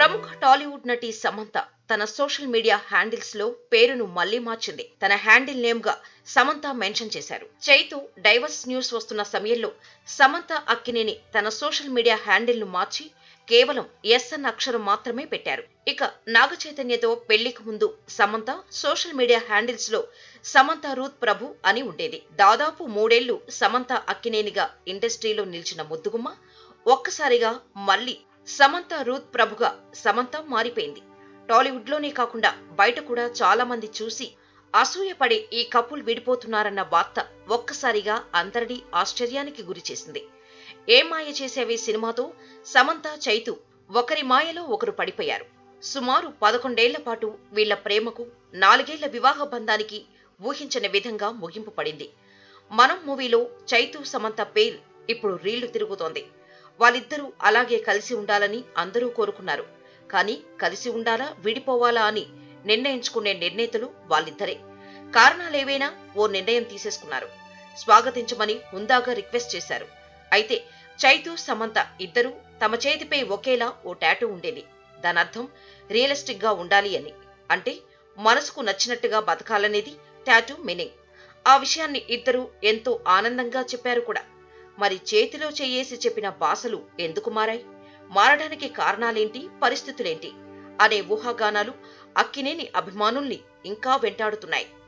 ప్రముఖ టాలీవుడ్ నటి సమంత తన సోషల్ మీడియా హ్యాండిల్స్ లో పేరును మళ్లీ మార్చింది తన హ్యాండిల్ నేమ్ గా సమంత మెన్షన్ చేశారు చైతు డైవర్స్ న్యూస్ వస్తున్న సమయంలో సమంత అక్కినేని తన సోషల్ మీడియా హ్యాండిల్ ను మార్చి కేవలం ఎస్ అన్న అక్షరం మాత్రమే పెట్టారు ఇక నాగ చైతన్యతో పెళ్లికి ముందు సమంత సోషల్ మీడియా హ్యాండిల్స్ లో సమంత రూత్ ప్రభు అని ఉండేది దాదాపు మూడేళ్లు సమంత అక్కినేనిగా ఇండస్ట్రీలో నిలిచిన ముద్దుగుమ్మ ఒక్కసారిగా మళ్లీ సమంత రూత్ ప్రభుగా సమంత మారిపోయింది టాలీవుడ్ లోనే కాకుండా బయట కూడా చాలా మంది చూసి అసూయపడే ఈ కపుల్ విడిపోతున్నారన్న వార్త ఒక్కసారిగా అందరినీ ఆశ్చర్యానికి గురిచేసింది ఏ మాయ చేసేవి సినిమాతో సమంత చైతు ఒకరి మాయలో ఒకరు పడిపోయారు సుమారు పదకొండేళ్ల పాటు వీళ్ల ప్రేమకు నాలుగేళ్ల వివాహ బంధానికి ఊహించని విధంగా ముగింపు పడింది మనం మూవీలో చైతు సమంత పేరు ఇప్పుడు రీళ్లు తిరుగుతోంది వాళ్ళిద్దరూ అలాగే కలిసి ఉండాలని అందరూ కోరుకున్నారు కానీ కలిసి ఉండాలా విడిపోవాలా అని నిర్ణయించుకునే నిర్ణేతలు వాళ్ళిద్దరే కారణాలేవైనా ఓ నిర్ణయం తీసేసుకున్నారు స్వాగతించమని హుందాగా రిక్వెస్ట్ చేశారు అయితే చైతు సమంత ఇద్దరూ తమ చేతిపై ఒకేలా ఓ టాటూ ఉండేది దానర్థం రియలిస్టిక్ గా ఉండాలి అని అంటే మనసుకు నచ్చినట్టుగా బతకాలనేది టాటూ మీనింగ్ ఆ విషయాన్ని ఇద్దరూ ఎంతో ఆనందంగా చెప్పారు కూడా మరి చేతిలో చేయేసి చెప్పిన భాషలు ఎందుకు మారాయి మారడానికి కారణాలేంటి పరిస్థితులేంటి అనే ఊహాగానాలు అక్కినేని అభిమానుల్ని ఇంకా వెంటాడుతున్నాయి